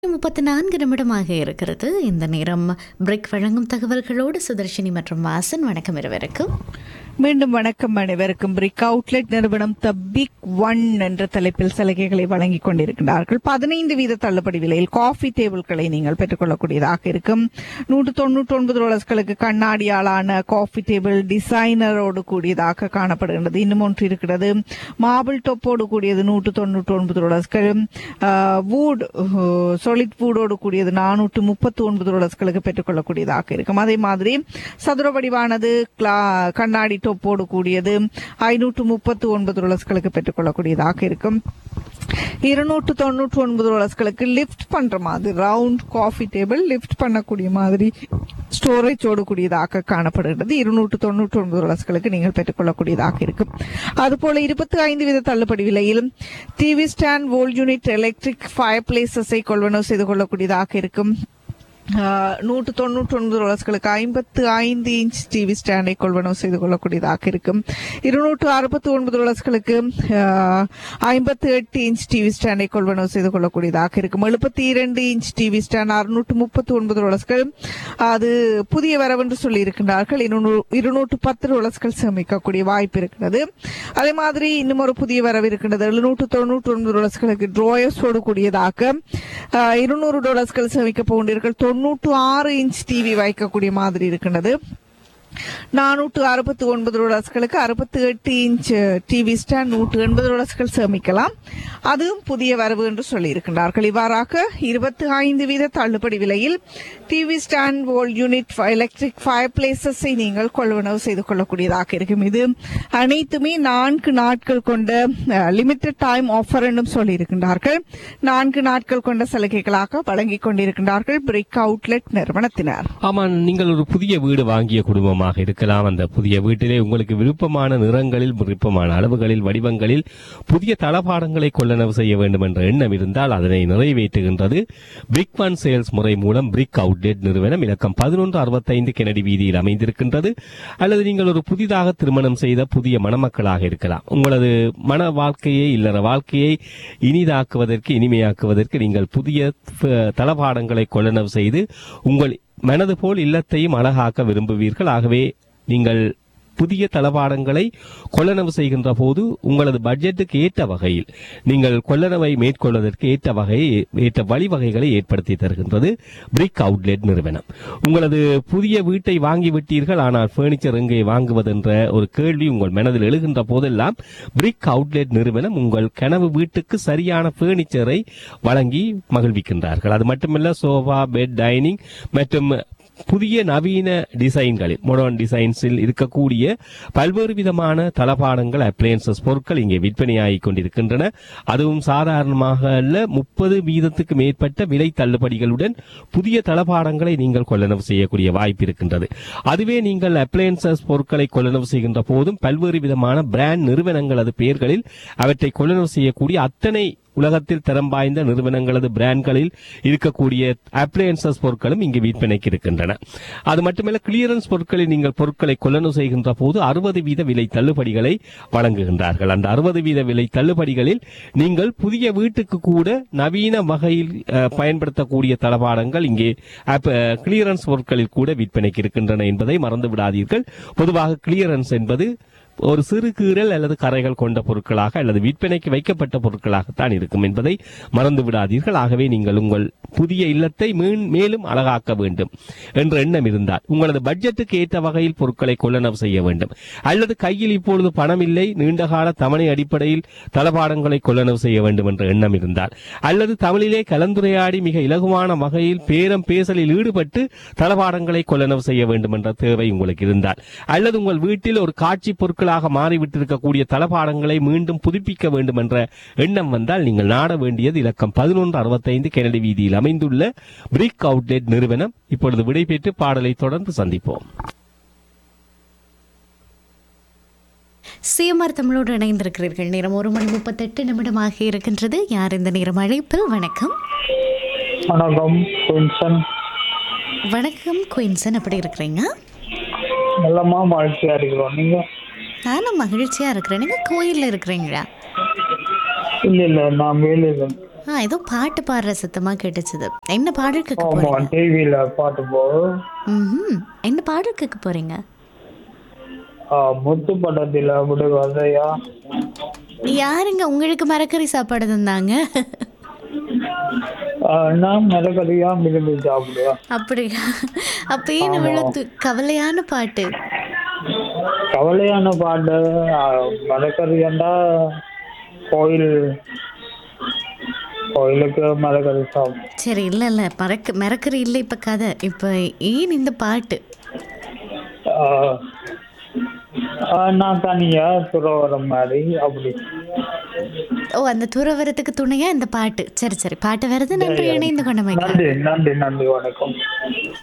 முப்பத்தி நான்கு நிமிடமாக இருக்கிறது இந்த நேரம் பிரிக் வழங்கும் தகவல்களோடு சுதர்ஷினி மற்றும் வாசன் வணக்கம் இருவருக்கும் மீண்டும் வணக்கம் அனைவருக்கும் பிரிக் அவுட்லெட் நிறுவனம் த பிக் ஒன் என்ற தலைப்பில் சலுகைகளை வழங்கிக் கொண்டிருக்கிறார்கள் பதினைந்து வீத தள்ளுபடி விலையில் காஃபி டேபிள்களை நீங்கள் பெற்றுக்கொள்ளக்கூடியதாக இருக்கும் நூற்று தொண்ணூற்றி ஒன்பது டாலர்ஸ்களுக்கு கண்ணாடியாலான காஃபி டேபிள் டிசைனரோடு கூடியதாக காணப்படுகின்றது இன்னும் ஒன்று இருக்கிறது மார்பிள் டொப்போடு கூடியது நூற்று தொண்ணூற்றி ஒன்பது டாலர்ஸ்கள் வூட் சொலிட் வூடோடு கூடியது நானூற்று முப்பத்தி ஒன்பது டாலர்ஸ்களுக்கு பெற்றுக்கொள்ளக்கூடியதாக இருக்கும் அதே மாதிரி சதுர வடிவானது கிளா- கண்ணாடி டொப்போடு கூடியது ஐநூற்று முப்பத்து ஒன்பது டாலர்ஸ்களுக்கு பெற்றுக்கொள்ளக்கூடியதாக இருக்கும் இருநூற்று தொண்ணூற்று ஒன்பது டாலர்ஸ்களுக்கு லிஃப்ட் பண்ற மாதிரி ரவுண்ட் காஃபி டேபிள் லிஃப்ட் பண்ணக்கூடிய மாதிரி ஸ்டோரேஜோடு கூடியதாக காணப்படுகிறது இருநூற்று தொண்ணூற்று ஒன்பது டாலர்ஸ்களுக்கு நீங்கள் பெற்றுக்கொள்ளக்கூடியதாக இருக்கும் அதுபோல இருபத்தி ஐந்து வீத தள்ளுபடி விலையில் TV stand wall unit electric fire பிளேசஸை கொள்வனவு செய்து கொள்ளக்கூடியதாக இருக்கும் ஆஹ், நூற்று தொண்ணூற்றி ஒன்பது டாலர்ஸ்களுக்கு ஐம்பத்து ஐந்து இன்ச் டிவி ஸ்டாண்டை கொள்வனவு செய்து கொள்ளக்கூடியதாக இருக்கும் இருநூற்று அறுபத்தி ஒன்பது டாலர்ஸ்களுக்கு ஐம்பத்து எட்டு இன்ச் டிவி ஸ்டாண்டை கொள்வனவு செய்து கொள்ளக்கூடியதாக இருக்கும் எழுபத்தி இரண்டு இன்ச் டிவி ஸ்டாண்ட் அறுநூற்று முப்பத்தி ஒன்பது டாலர்ஸ்கள் அது புதிய வரவென்று சொல்லி இருக்கின்றார்கள் இருநூற்று பத்து டாலர்ஸ்கள் சேமிக்கக்கூடிய வாய்ப்பு இருக்கிறது அதே மாதிரி இன்னும் ஒரு புதிய வரவு இருக்கின்றது எழுநூற்று தொண்ணூற்றி ஒன்பது டாலர்ஸ்களுக்கு ட்ரோயர்ஸோடு கூடியதாக ஆஹ், இருநூறு டாலர்ஸ்கள் சேமிக்க போகின்றீர்கள் தொண்ணூற்று ஆறு இன்ச் டிவி வைக்கக்கூடிய மாதிரி இருக்கின்றது நானூற்று அறுபத்தி ஒன்பது டாலர்ஸ்களுக்கு அறுபத்தி எட்டு இன்ச் டிவி ஸ்டாண்ட் நூற்று எண்பது டாலர்ஸ்கள் சேமிக்கலாம் அதுவும் புதிய வரவு என்று சொல்லியிருக்கின்றார்கள் இவ்வாறாக இருபத்தி ஐந்து வீத தள்ளுபடி விலையில் TV stand wall unit electric fire பிளேசஸை நீங்கள் கொள்வனவு செய்து கொள்ளக்கூடியதாக இருக்கும் இது அனைத்துமே நான்கு நாட்கள் கொண்ட லிமிடெட் டைம் ஆஃபர் என்றும் சொல்லியிருக்கின்றார்கள் நான்கு நாட்கள் கொண்ட சலுகைகளாக வழங்கிக் கொண்டிருக்கின்றார்கள் பிரிக் அவுட்லெட் நிறுவனத்தினர் ஆமா நீங்கள் ஒரு புதிய வீடு வாங்கிய குடும்பமாக இருக்கலாம் அந்த புதிய வீட்டிலே உங்களுக்கு விருப்பமான நிறங்களில் விருப்பமான அளவுகளில் வடிவங்களில் புதிய தளபாடங்களை கொள்ளளவு செய்ய வேண்டும் என்ற எண்ணம் இருந்தால் அதனை நிறைவேற்றுகின்றது பிரிக் ஒன் சேல்ஸ் முறை மூலம் பிரிக் அவுட்லெட் நிறுவனம் இலக்கம் பதினொன்று அறுபத்தைந்து கெனடி வீதியில் அமைந்திருக்கின்றது அல்லது நீங்கள் ஒரு புதிதாக திருமணம் செய்த புதிய மணமக்களாக இருக்கலாம் உங்களது மன வாழ்க்கையை இல்லற வாழ்க்கையை இனிதாக்குவதற்கு இனிமையாக்குவதற்கு நீங்கள் புதிய அஹ், தளபாடங்களை கொள்ளளவு செய்து உங்கள் மனது போல் இல்லத்தையும் அழகாக்க விரும்புவீர்கள் ஆகவே நீங்கள் புதிய தளபாடங்களை கொள்ளளவு செய்கின்ற போது உங்களது பட்ஜெட்டுக்கு ஏற்ற வகையில் நீங்கள் கொள்ளளவை மேற்கொள்வதற்கு ஏற்ற வகையை ஏற்ற வழிவகைகளை ஏற்படுத்தி தருகின்றது பிரிக் அவுட்லெட் நிறுவனம் உங்களது புதிய வீட்டை வாங்கி விட்டீர்கள் ஆனால் பர்னிச்சர் எங்கே வாங்குவதென்ற ஒரு கேள்வி உங்கள் மனதில் எழுகின்ற போதெல்லாம் பிரிக் அவுட்லெட் நிறுவனம் உங்கள் கனவு வீட்டுக்கு சரியான பர்னிச்சரை வழங்கி மகிழ்விக்கின்றார்கள் அது மட்டுமல்ல சோஃபா பெட் டைனிங் மற்றும் புதிய நவீன டிசைன்களில் மாடர்ன் டிசைன்ஸில் இருக்கக்கூடிய பல்வேறு விதமான தளபாடங்கள் அப்ளையன்சஸ் பொருட்கள் இங்கே விற்பனையாகிக் கொண்டிருக்கின்றன அதுவும் சாதாரணமாக அல்ல முப்பது வீதத்துக்கு மேற்பட்ட விலை தள்ளுபடிகளுடன் புதிய தளபாடங்களை நீங்கள் கொள்ளளவு செய்யக்கூடிய வாய்ப்பு இருக்கின்றது அதுவே நீங்கள் அப்ளையன்சஸ் பொருட்களை கொள்ளளவு செய்கின்ற போதும் பல்வேறு விதமான பிராண்ட் நிறுவனங்களது பெயர்களில் அவற்றை கொள்ளளவு செய்யக்கூடிய அத்தனை உலகத்தில் தரம் வாய்ந்த நிறுவனங்களது பிராண்ட்களில் இருக்கக்கூடிய அப்ளையன்சஸ் பொருட்களும் இங்கு விற்பனைக்கு இருக்கின்றன அது மட்டுமல்ல கிளியரன்ஸ் பொருட்களில் நீங்கள் பொருட்களை கொள்ளளவு செய்கின்ற போது அறுபது வீத விலை தள்ளுபடிகளை வழங்குகின்றார்கள் அந்த அறுபது வீத விலை தள்ளுபடிகளில் நீங்கள் புதிய வீட்டுக்கு கூட நவீன வகையில் அஹ், பயன்படுத்தக்கூடிய தளபாடங்கள் இங்கே கிளியரன்ஸ் பொருட்களில் கூட விற்பனைக்கு இருக்கின்றன என்பதை மறந்து விடாதீர்கள் பொதுவாக கிளியரன்ஸ் என்பது ஒரு சிறு கீறல் அல்லது கரைகள் கொண்ட பொருட்களாக அல்லது விற்பனைக்கு வைக்கப்பட்ட பொருட்களாகத்தான் இருக்கும் என்பதை மறந்து விடாதீர்கள் ஆகவே நீங்கள் உங்கள் புதிய இல்லத்தை மீன்- மேலும் அழகாக்க வேண்டும் என்ற எண்ணம் இருந்தால் உங்களது பட்ஜெட்டுக்கு ஏற்ற வகையில் பொருட்களை கொள்ளளவு செய்ய வேண்டும் அல்லது கையில் இப்பொழுது பணம் இல்லை நீண்டகால தவணை அடிப்படையில் தளபாடங்களை கொள்ளளவு செய்ய வேண்டும் என்ற எண்ணம் இருந்தால் அல்லது தமிழிலே கலந்துரையாடி மிக இலகுவான வகையில் பேரம் பேசலில் ஈடுபட்டு தளபாடங்களை கொள்ளளவு செய்ய வேண்டும் என்ற தேவை உங்களுக்கு இருந்தால் அல்லது உங்கள் வீட்டில் ஒரு காட்சி பொருட்களாக மாறிவிட்டிருக்கக்கூடிய தளபாடங்களை மீண்டும் புதுப்பிக்க வேண்டும் என்ற எண்ணம் வந்தால் நீங்கள் நாட வேண்டியது இலக்கம் பதினொன்று அறுபத்தைந்து கெனடி வீதியில் அமைந்துள்ள பிரிக் அவுட்லெட் நிறுவனம் இப்பொழுது விடைபெற்று பாடலை தொடர்ந்து சந்திப்போம் சிஎம்ஆர் தமிழோடு இணைந்திருக்கிறீர்கள் நேரம் ஒரு மணி முப்பத்தெட்டு நிமிடமாக இருக்கின்றது யார் இந்த நேரம் அழைப்பில் வணக்கம் வணக்கம் வின்சன் வணக்கம் குயின்சன் எப்படி இருக்கிறீங்க நல்லமா மகிழ்ச்சியா இருக்கிறோம் நீங்க நானும் மகிழ்ச்சியா இருக்கிறேன் நீங்க கோயில்ல இருக்கிறீங்களா இல்ல இல்ல நான் வேலையில ஆ ஏதோ பாட்டு பாடுற சத்தமா கேட்டுச்சுது என்ன பாடல் கேட்க ஆமா போறீங்க டிவியில பாட்டு போ ம்ஹும். என்ன பாடல் கேட்க போறீங்க ஆ, முத்து படத்துல விடுவதையா யாருங்க உங்களுக்கு மரக்கறி சாப்பாடு தந்தாங்க ஆ, நான் மிளகறியா விரும்பி சாப்பிடுவேன் அப்படியா அப்ப ஏன் இவ்வளவு து- கவலையான பாட்டு கவலையான பாட்டு ஆ, மிளகறியாண்டா கோயில் கோயிலுக்கு மிளகறி சாப்பிடும் சரி இல்ல இல்ல மறக்க மரக்கறி இல்ல இப்ப கதை இப்ப ஏன் இந்த பாட்டு ஆ, ஆ, நான் தனியா துறவரம் மாதிரி அப்படி ஓ அந்த துறவரத்துக்கு துணையா இந்த பாட்டு சரி சரி பாட்டு வருது நன்றி இணைந்து கொண்டமைக்கு நன்றி நன்றி நன்றி வணக்கம்